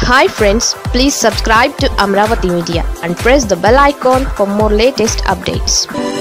hi friends please subscribe to Amaravati media and press the bell icon for more latest updates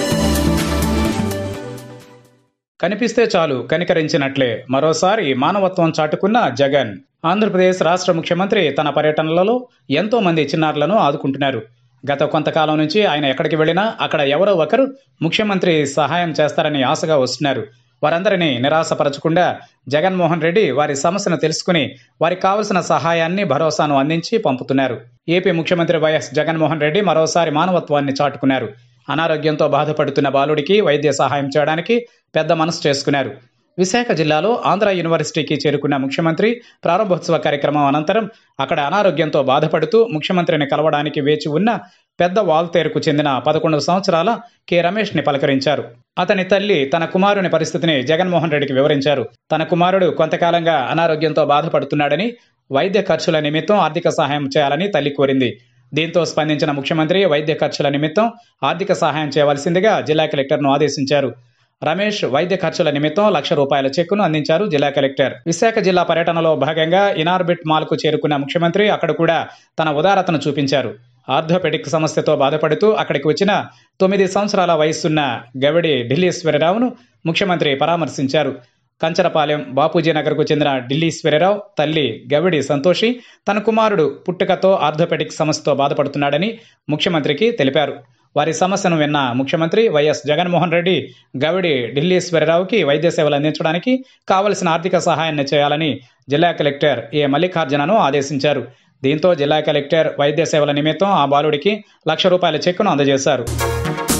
కనిపిస్తే చాలు కనికరించినట్లే మరోసారి మానవత్వం చాటుకున్న జగన్ ఆంధ్రప్రదేశ్ రాష్ట్ర ముఖ్యమంత్రి తన పర్యటనలలో ఎంతో మంది చిన్నారులను ఆదుకుంటున్నారు గత కొంతకాలం నుంచి ఆయన ఎక్కడికి వెళ్ళినా అక్కడ ఎవరో ఒకరు ముఖ్యమంత్రి సహాయం చేస్తారని ఆశగా వస్తున్నారు వారందరినీ నిరాశపరచకుండా జగన్మోహన్ రెడ్డి వారి సమస్యను తెలుసుకుని వారికి కావలసిన సహాయాన్ని భరోసాను అందించి పంపుతున్నారు ఏపీ ముఖ్యమంత్రి వైఎస్ జగన్మోహన్ రెడ్డి మరోసారి మానవత్వాన్ని చాటుకున్నారు అనారోగ్యంతో బాధపడుతున్న బాలుడికి వైద్య సహాయం చేయడానికి పెద్ద మనసు చేసుకున్నారు విశాఖ జిల్లాలో ఆంధ్ర యూనివర్సిటీకి చేరుకున్న ముఖ్యమంత్రి ప్రారంభోత్సవ కార్యక్రమం అనంతరం అక్కడ అనారోగ్యంతో బాధపడుతూ ముఖ్యమంత్రిని కలవడానికి వేచి ఉన్న పెద్ద వాల్తేరుకు చెందిన పదకొండు సంవత్సరాల కె రమేష్ ని పలకరించారు అతని తల్లి తన కుమారుని పరిస్థితిని జగన్మోహన్ రెడ్డికి వివరించారు తన కుమారుడు కొంతకాలంగా అనారోగ్యంతో బాధపడుతున్నాడని వైద్య ఖర్చుల నిమిత్తం ఆర్థిక సహాయం చేయాలని తల్లి కోరింది దీంతో స్పందించిన ముఖ్యమంత్రి వైద్య ఖర్చుల నిమిత్తం ఆర్థిక సహాయం చేయవలసిందిగా జిల్లా కలెక్టర్ను ఆదేశించారు రమేష్ వైద్య ఖర్చుల నిమిత్తం లక్ష రూపాయల చెక్కును అందించారు జిల్లా కలెక్టర్ విశాఖ జిల్లా పర్యటనలో భాగంగా ఇనార్బిట్ మాల్కు చేరుకున్న ముఖ్యమంత్రి అక్కడ కూడా తన ఉదారతను చూపించారు ఆర్థోపెడిక్ సమస్యతో బాధపడుతూ అక్కడికి వచ్చిన తొమ్మిది సంవత్సరాల వయస్సున్న గవిడి ఢిల్లీశ్వరరావును ముఖ్యమంత్రి పరామర్శించారు కంచరపాలెం బాపూజీ నగర్కు చెందిన ఢిల్లీశ్వరరావు తల్లి గవిడి సంతోషి తన కుమారుడు పుట్టుకతో ఆర్థోపెడిక్ సమస్యతో బాధపడుతున్నాడని ముఖ్యమంత్రికి తెలిపారు వారి సమస్యను విన్న ముఖ్యమంత్రి వైఎస్ జగన్మోహన్ రెడ్డి గవిడి ఢిల్లీశ్వరరావుకి వైద్య సేవలు అందించడానికి కావలసిన ఆర్థిక సహాయాన్ని చేయాలని జిల్లా కలెక్టర్ ఏ మల్లికార్జునను ఆదేశించారు దీంతో జిల్లా కలెక్టర్ వైద్య సేవల నిమిత్తం ఆ బాలుడికి లక్ష రూపాయల చెక్కును అందజేశారు